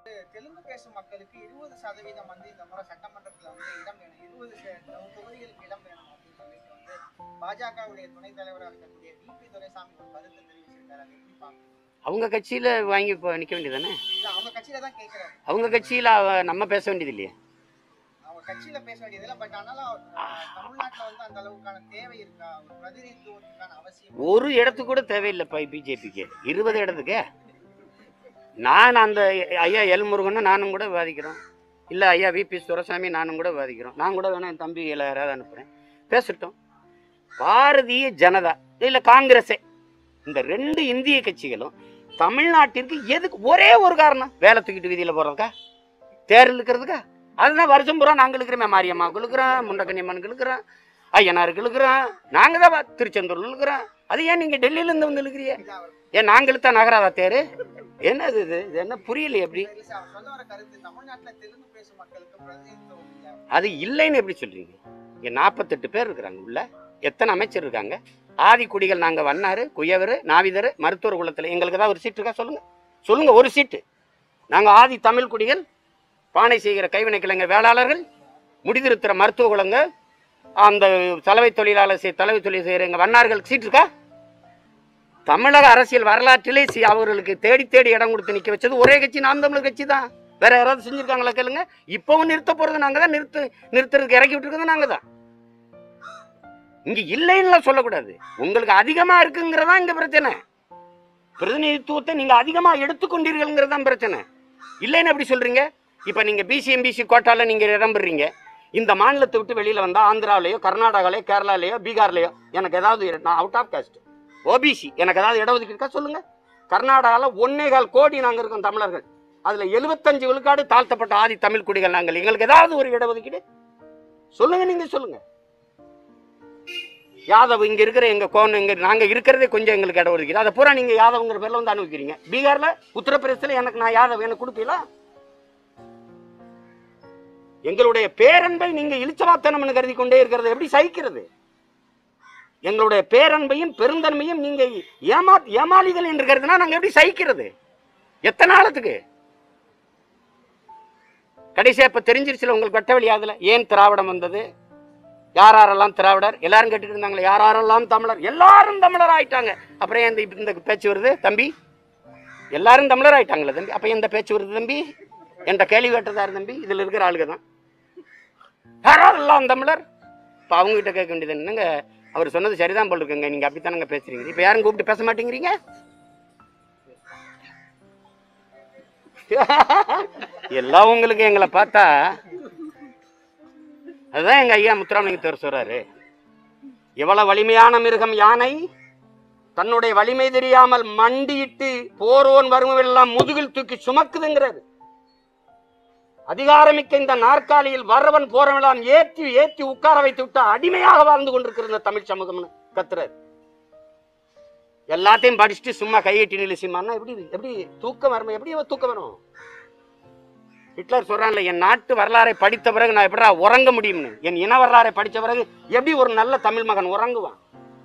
தெலுங்கு பேசும் மக்களுக்கு இருபது சதவீதம் வந்து இந்த முறை சட்டமன்றத்துல வந்து இடம் வேணும் இருபது தொகுதிகளுக்கு இடம் வேணும் அப்படின்னு சொல்லிட்டு வந்து பாஜகவுடைய துணைத் தலைவராக இருக்கக்கூடிய விபி துரைசாமி ஒரு கருத்து தெரிவிச்சிருக்காரு அதை எப்படி பாக்குறீங்க அவங்க கட்சியில் வாங்கி இப்போ நிற்க வேண்டியதானே இல்ல அவங்க கட்சியில தான் கேட்கிறாரு அவங்க கட்சியில் நம்ம பேச வேண்டியது இல்லையே அவங்க கட்சியில பேச வேண்டியது இல்ல பட் ஆனாலும் அஹ், தமிழ்நாட்டுல வந்து அந்த அளவுக்கான தேவை இருக்கா ஒரு பிரதிநிதித்துவத்துக்கான அவசியம் ஒரு இடத்துக்கு கூட தேவையில்லைப்பா பிஜேபிக்கு இருபது இடத்துக்கு நான் அந்த ஐயா எல் முருகனும் நானும் கூட விவாதிக்கிறோம் இல்லை ஐயா விபி சுரசாமி நானும் கூட விவாதிக்கிறோம் நான் கூட வேணா என் தம்பி இல்லை யாராவது அனுப்புகிறேன் பேசட்டும் பாரதிய ஜனதா இல்லை காங்கிரஸே இந்த ரெண்டு இந்திய கட்சிகளும் தமிழ்நாட்டிற்கு எதுக்கு ஒரே ஒரு காரணம் வேலை தூக்கிட்டு வீதியில் போகிறதுக்கா தேர்தல் இருக்கிறதுக்கா அதுதான் வருஷம் பூரா நாங்கள் இருக்கிறோமே மாரியம்மாவுக்கு இழுக்கிறோம் முண்டக்கன்னியம்மனுக்கு இழுக்கிறோம் ஐயனாருக்கு இழுக்கிறோம் நாங்கள் தான் வா- திருச்செந்தூர்ல இழுக்கிறோம் அது ஏன் நீங்கள் டெல்லியிலேருந்து வந்து இழுக்கிறீங்க இல்ல அவர் ஏன் நாங்கள் இழுத்தா நகராதா தேர் என்னது இது இது என்ன புரியல எப்படி இல்ல சார், அவர் சொல்ல வர கருத்து தமிழ்நாட்டுல தெலுங்கு பேசும் மக்களுக்கு பிரதிநிதித்துவம் இல்ல அது இல்லைன்னு எப்படி சொல்றீங்க இங்க நாற்பத்தெட்டு பேர் இருக்கிறாங்க உள்ள எத்தனை அமைச்சர் இருக்காங்க ஆதி குடிகள் நாங்க வண்ணாரு குயவர் நாவிதர் மருத்துவர் குலத்துல எங்களுக்கு தான் ஒரு சீட் இருக்கா சொல்லுங்க சொல்லுங்க ஒரு சீட்டு நாங்க ஆதி தமிழ் குடிகள் பானை செய்கிற கைவினை கிழங்க வேளாளர்கள் முடிதிருத்துற மருத்துவ குலங்க அந்த தலைமை தொழிலாளர் செய் தலைமை தொழில் செய்கிற எங்க வண்ணார்களுக்கு சீட் இருக்கா தமிழக அரசியல் வரலாற்றிலே சி- அவர்களுக்கு தேடி தேடி இடம் கொடுத்து நிக்க வச்சது ஒரே கட்சி நாம் தமிழர் கட்சி தான் வேற யாராவது செஞ்சிருக்காங்களா கேளுங்க இப்பவும் நிறுத்த போறது நாங்க தான் நிறுத்து நிறுத்துறதுக்கு இறக்கி விட்டுருக்கிறது நாங்க தான் இங்க இல்லைன்னு சொல்லக்கூடாது உங்களுக்கு அதிகமா இருக்குங்கிறதா இங்க பிரச்சனை பிரதிநிதித்துவத்தை நீங்க அதிகமா எடுத்துக்கொண்டீர்கள்ங்கிறது தான் பிரச்சனை இல்லைன்னு எப்படி சொல்றீங்க இப்ப நீங்க பிசி எம்பிசி கோட்டால நீங்க இடம் பெறீங்க இந்த மாநிலத்தை விட்டு வெளியில வந்தா ஆந்திராவிலேயோ கர்நாடகாலயோ கேரளாலயோ பீகார்லயோ எனக்கு ஏதாவது நான் அவுட் ஆஃப் காஸ்ட் ஓபிசி எனக்கு ஏதாவது இடஒதுக்கீடு இருக்கா சொல்லுங்க கர்நாடகாவில் ஒன்னே கால் கோடி நாங்கள் இருக்கோம் தமிழர்கள் அதில் எழுபத்தஞ்சு விழுக்காடு தாழ்த்தப்பட்ட ஆதி தமிழ் குடிகள் நாங்கள் எங்களுக்கு ஏதாவது ஒரு இடஒதுக்கீடு சொல்லுங்க நீங்க சொல்லுங்க யாதவ் இங்க இருக்கிற எங்க கோன் இங்க நாங்க இருக்கிறதே கொஞ்சம் எங்களுக்கு இடஒதுக்கீடு அதை பூரா நீங்க யாதவ்ங்கிற பேர்ல வந்து அனுபவிக்கிறீங்க பீகார்ல உத்தரப்பிரதேசத்துல எனக்கு நான் யாதவ் எனக்கு கொடுப்பீங்களா எங்களுடைய பேரன்பை நீங்க இழிச்சவாத்தனம்னு கருதி கொண்டே இருக்கிறது எப்படி சகிக்கிறது எங்களுடைய பேரன்பையும் பெருந்தன்மையும் நீங்க ஏமா ஏமாளிகள் என்று கருதுனா நாங்க எப்படி சகிக்கிறது எத்தனை நாளத்துக்கு கடைசியா இப்ப தெரிஞ்சிருச்சுல உங்களுக்கு வெட்ட வழி ஆகுதுல ஏன் திராவிடம் வந்தது யார் யாரெல்லாம் திராவிடர் எல்லாரும் கேட்டுட்டு இருந்தாங்களே யார் யாரெல்லாம் தமிழர் எல்லாரும் தமிழர் ஆயிட்டாங்க அப்புறம் ஏன் இந்த இந்த பேச்சு வருது தம்பி எல்லாரும் தமிழர் ஆயிட்டாங்களே தம்பி அப்ப எந்த பேச்சு வருது தம்பி என்ற கேள்வி கேட்டதாரு தம்பி இதுல இருக்கிற ஆளுங்க தான் யாரெல்லாம் தமிழர் இப்போ அவங்க கிட்ட கேட்க வேண்டியது என்னங்க அவர் சொன்னது சரிதான் போல் இருக்குங்க நீங்க அப்படித்தானங்க பேசுறீங்க இப்போ யாரும் கூப்பிட்டு பேச மாட்டேங்கிறீங்க எல்லாம் உங்களுக்கு எங்களை பார்த்தா அதுதான் எங்க ஐயா முத்துராமலிங்கத்தவர் சொல்றாரு எவ்வளவு வலிமையான மிருகம் யானை தன்னுடைய வலிமை தெரியாமல் மண்டியிட்டு போரோன் வருமெல்லாம் முதுகில் தூக்கி சுமக்குதுங்கிறது அதிகாரமிக்க இந்த நாற்காலியில் வரவன் போறவெல்லாம் ஏற்றி ஏற்றி உட்கார வைத்து விட்டு அடிமையாக வாழ்ந்து கொண்டிருக்கிற இந்த தமிழ் சமூகம்னு கத்துறாரு எல்லாத்தையும் படிச்சுட்டு சும்மா கையெட்டி நிலுசிமான்னா எப்படி எப்படி தூக்கம் வரும் எப்படி தூக்கம் வரும் ஹிட்லர் சொல்றான்ல என் நாட்டு வரலாறை படித்த பிறகு நான் எப்படா உறங்க முடியும்னு என் இன வரலாறை படித்த பிறகு எப்படி ஒரு நல்ல தமிழ் மகன் உறங்குவான்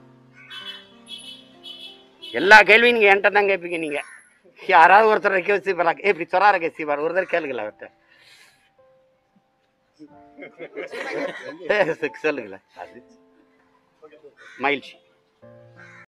எல்லா கேள்வியும் நீங்க என்கிட்ட தான் கேட்பீங்க நீங்க யாராவது ஒருத்தர் ரெக்க வச்சு பாரு. ஏய், இப்படி சொரார கேசி பாரு ஒருத்தர் கேளுங்களா அவர்கிட்ட சொல்லுங்களேன் அது மகிழ்ச்சி